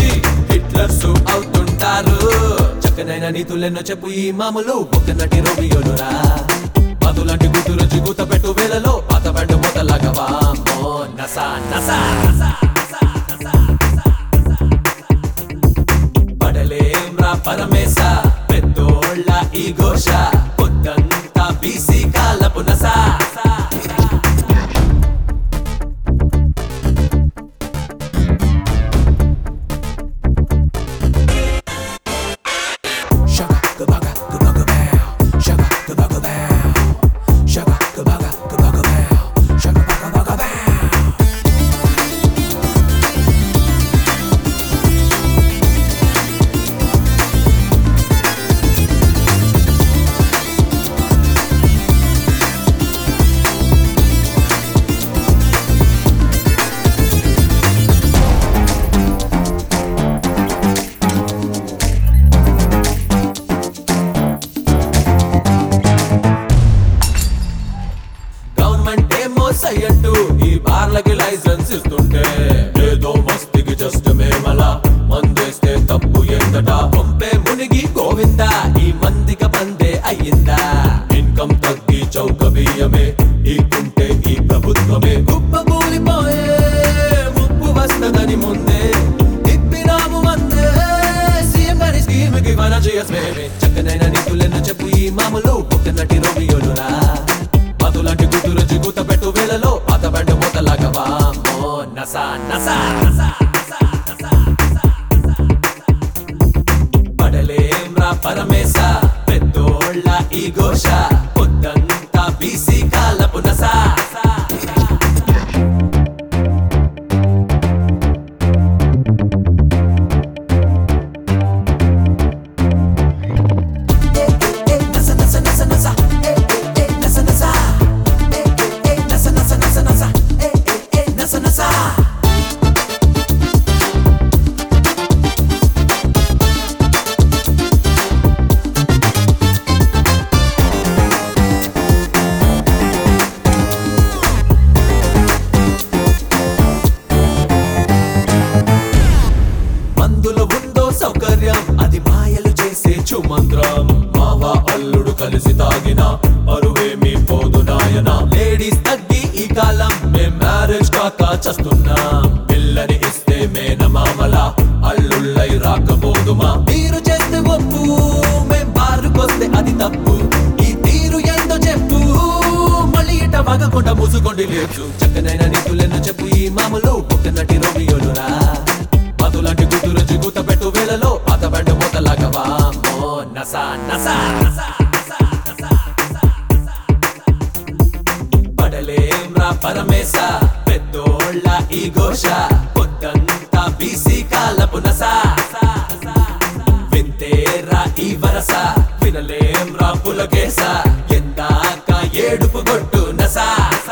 Hitlers అవుతుంటారు చక్కనైన నీతులెన్నో చెప్పు ఈ మామూలు ఒక నటి రోమియోలురా మధులాంటి గుర్తులు జిగుత పెట్టు వేలలో పాత బండు మొదలగా వామ్మో నసా నసా పడలేం రా పరమేశ పెద్దోళ్ళ ఈ ఘోష పొద్దంతా బీసీ కాలపు నసా Shaka gabaga gabaga bow. Shaka gabaga bow. Shaka gabaga gabaga bow. Shaka baga baga bow. Government ఏమో సయ్యంటూ ఈ బార్లకి లైసెన్స్ ఇస్తుంటే ఏదో మస్తికి జస్ట్ మేమలా మందేస్తే తప్పు ఎంతట పంపే మునిగి గోవిందా ఈ మందిక పందే అయ్యిందా ఇన్కమ్ తగ్గి చౌక బియ్యమే ఈ కుంటే ఈ ప్రభుత్వమే కుప్ప కూలిపోయే ముప్పు వస్తదని ముందే తిప్పినాము వందే సీఎం గారి స్కీమ్ కి మన చేయస్మేమే చక్కనైన నీతులెన్నో చెప్పు ఈ మామూలు ఒక నటి రోమియోలురా మధులాంటి గుర్తులు జిగుత పెట్టు వేళలో పాత బండి మూతలాగా వామ్మో నసా నసా పడలేం రా పరమేశ పెద్దోళ్ళ ఈ ఘోష పొద్దంతా బీసీ కాలపు నసా Nasa nasa nasa nasa. Eh eh eh nasa nasa. Eh eh eh nasa nasa nasa nasa. Eh eh eh nasa nasa. మందులో ఉందో సౌకర్యం అది మాయలు చేసే చుమంత్రం మావా అల్లుడు కలిసి తాగిన అరువేమి పోదు నాయన లేడీస్ తగ్గి ఈ కాలం మేం మ్యారేజ్ కాక చస్తున్నాం పిల్లని ఇస్తే మేన మామల అల్లుళ్ళై రాకపోదుమా మీరు చేస్తే ఒప్పు మేం బారుకొస్తే అది తప్పు ఈ తీరు ఏందో చెప్పు మళ్ళీ ఇట వగకుండా మూసుకోండి లేదు చక్కనైన నీతులెన్నో చెప్పు ఈ మామూలు ఒక నటి రోమియోలురా మధులాంటి గుర్తులు జిగుత పెట్టు వేళలో పాత బండి మూతలాగా వామ్మో నసా నసా పడలేం రా పరమేశ పెద్దోళ్ళ ఈ ఘోష పొద్దంతా బీసీ కాలపు నసా వింతేరా ఈ వరస వినలేం రా పులకేస ఎందాక ఏడుపు కొట్టు నసా